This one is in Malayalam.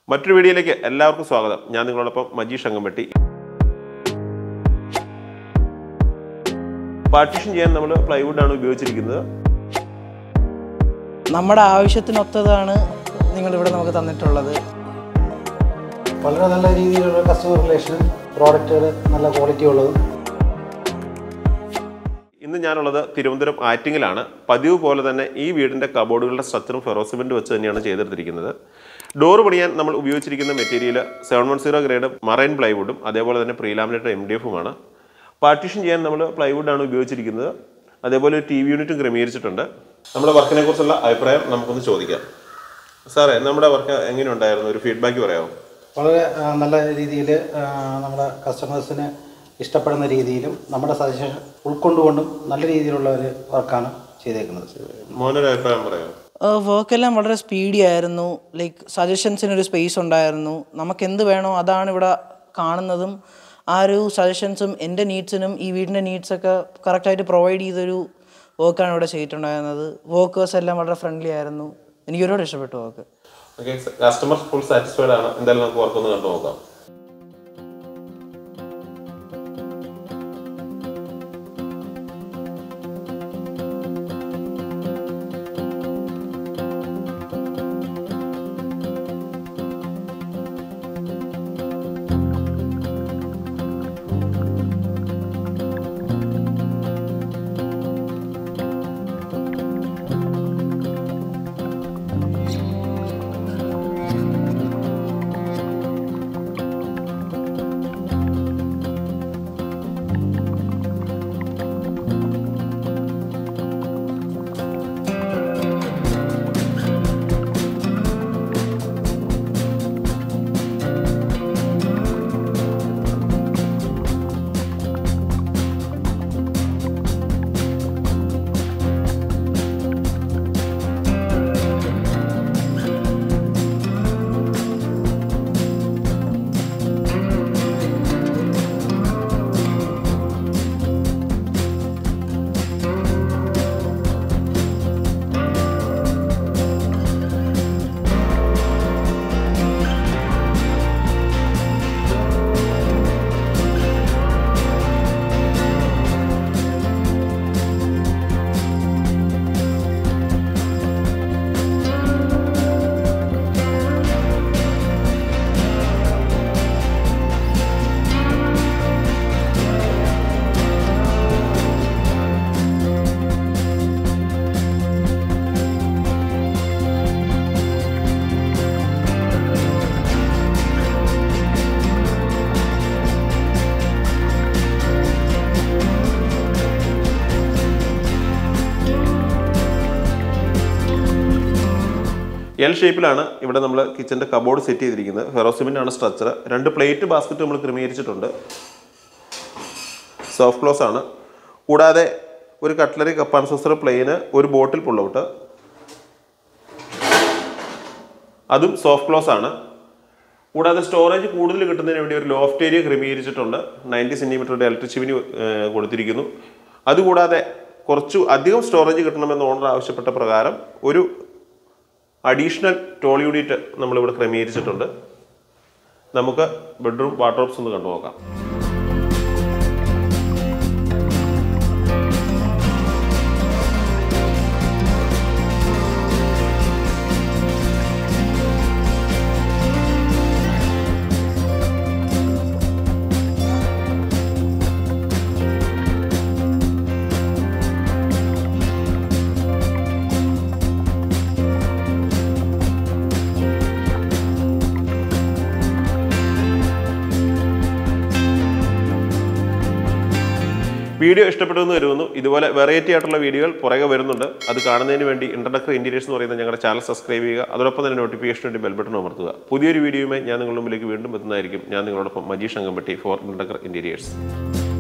മറ്റൊരു വീഡിയോയിലേക്ക് എല്ലാവർക്കും സ്വാഗതം ഞാൻ നിങ്ങളോടൊപ്പം മജീഷ് അങ്കമ്പട്ടി പാർട്ടീഷൻ ചെയ്യാൻ നമ്മൾ പ്ലൈവുഡ് ആണ് ഉപയോഗിച്ചിരിക്കുന്നത് നമ്മുടെ ആവശ്യത്തിനൊത്തതാണ് നിങ്ങളിവിടെ നമുക്ക് തന്നിട്ടുള്ളത് വളരെ നല്ല രീതിയിലുള്ള കസ്റ്റമർ റിലേഷൻ പ്രോഡക്റ്റുകൾ നല്ല ക്വാളിറ്റി ഉള്ളതും ഇന്ന് ഞാനുള്ളത് തിരുവനന്തപുരം ആറ്റിങ്ങിലാണ് പതിവ് പോലെ തന്നെ ഈ വീടിൻ്റെ കബോർഡുകളുടെ സ്ട്രക്ചറും ഫെറോസിമെൻറ്റ് വെച്ച് തന്നെയാണ് ചെയ്തെടുത്തിരിക്കുന്നത് ഡോർ പണിയാൻ നമ്മൾ ഉപയോഗിച്ചിരിക്കുന്ന material seven one zero grade marine പ്ലൈവുഡും അതേപോലെ തന്നെ പ്രീലാമിനേറ്റഡ് എം ഡി എഫുമാണ് പാർട്ടീഷൻ ചെയ്യാൻ നമ്മൾ പ്ലൈവുഡാണ് ഉപയോഗിച്ചിരിക്കുന്നത് അതേപോലെ ഒരു ടി വി യൂണിറ്റും ക്രമീകരിച്ചിട്ടുണ്ട് നമ്മുടെ വർക്കിനെ കുറിച്ചുള്ള അഭിപ്രായം നമുക്കൊന്ന് ചോദിക്കാം സാറേ നമ്മുടെ വർക്ക് എങ്ങനെയുണ്ടായിരുന്നു ഒരു ഫീഡ്ബാക്ക് പറയാമോ വളരെ ആ, നല്ല രീതിയിൽ നമ്മുടെ കസ്റ്റമേഴ്സിന് ഇഷ്ടപ്പെടുന്ന രീതിയിലും നമ്മുടെ സജഷൻ ഉൾക്കൊണ്ടുകൊണ്ടും നല്ല രീതിയിലുള്ള ഒരു വർക്കാണ് ചെയ്തേക്കുന്നത് മോനൊരു അഭിപ്രായം പറയാമോ വർക്ക് എല്ലാം വളരെ സ്പീഡി ആയിരുന്നു ലൈക്ക് സജഷൻസിനൊരു സ്പേസ് ഉണ്ടായിരുന്നു നമുക്ക് എന്ത് വേണോ അതാണ് ഇവിടെ കാണുന്നതും ആ ഒരു സജഷൻസും എൻ്റെ നീഡ്സിനും ഈ വീടിൻ്റെ നീഡ്സൊക്കെ കറക്റ്റായിട്ട് പ്രൊവൈഡ് ചെയ്തൊരു വർക്കാണ് ഇവിടെ ചെയ്തിട്ടുണ്ടായിരുന്നത് വർക്കേഴ്സ് എല്ലാം വളരെ ഫ്രണ്ട്ലി ആയിരുന്നു എനിക്ക് ഒരുപാട് ഇഷ്ടപ്പെട്ടു work okay customer full satisfied ആണ് എന്തായാലും നമുക്ക് വർക്ക് ഒന്ന് കണ്ടു നോക്കാം എൽ ഷേപ്പിലാണ് ഇവിടെ നമ്മൾ കിച്ചൻ്റെ കബോർഡ് സെറ്റ് ചെയ്തിരിക്കുന്നത് ഫെറോസിമെൻ്റ് ആണ് സ്ട്രക്ചർ രണ്ട് പ്ലേറ്റ് ബാസ്ക്കറ്റ് നമ്മൾ ക്രമീകരിച്ചിട്ടുണ്ട് സോഫ്റ്റ് ക്ലോസ് ആണ് കൂടാതെ ഒരു കട്ട്ലറി കപ്പ് ആൻഡ് സോസർ പ്ലെയിന് ഒരു ബോട്ടിൽ പുള്ളൗട്ട് അതും സോഫ്റ്റ് ക്ലോസ് ആണ് കൂടാതെ സ്റ്റോറേജ് കൂടുതൽ കിട്ടുന്നതിന് വേണ്ടി ഒരു ലോഫ്റ്റ് ഏരിയ ക്രമീകരിച്ചിട്ടുണ്ട് നയൻറ്റി സെൻറ്റിമീറ്ററുടെ ഇലക്ട്രിക് ചിമിനി കൊടുത്തിരിക്കുന്നു അതുകൂടാതെ കുറച്ച് അധികം സ്റ്റോറേജ് കിട്ടണമെന്ന് ഓണർ ആവശ്യപ്പെട്ട പ്രകാരം ഒരു അഡീഷണൽ ടോൾ യൂണിറ്റ് നമ്മളിവിടെ ക്രമീകരിച്ചിട്ടുണ്ട് നമുക്ക് ബെഡ്റൂം വാർഡ്രോബ്സ് ഒന്ന് കണ്ടു നോക്കാം വീഡിയോ ഇഷ്ടപ്പെട്ടു എന്ന് വരുന്നു ഇതുപോലെ വെറൈറ്റി ആയിട്ടുള്ള വീഡിയോകൾ പുറകെ വരുന്നുണ്ട് അത് കാണുന്നതിന് വേണ്ടി ഇന്റർനെറ്റ് ഇന്റീരിയേഴ്സ് എന്ന് പറയുന്ന ഞങ്ങളുടെ ചാനൽ സബ്സ്ക്രൈബ് ചെയ്യുക അതോടൊപ്പം തന്നെ നോട്ടിഫിക്കേഷൻ വേണ്ടി ബെൽ ബട്ടൺ അമർത്തുക പുതിയൊരു വീഡിയോയുമായി ഞാൻ നിങ്ങളുടെ മുമ്പിലേക്ക് വീണ്ടും എത്തുന്നതായിരിക്കും ഞാൻ നിങ്ങളോടൊപ്പം Majeesh Angampatti for internet interiors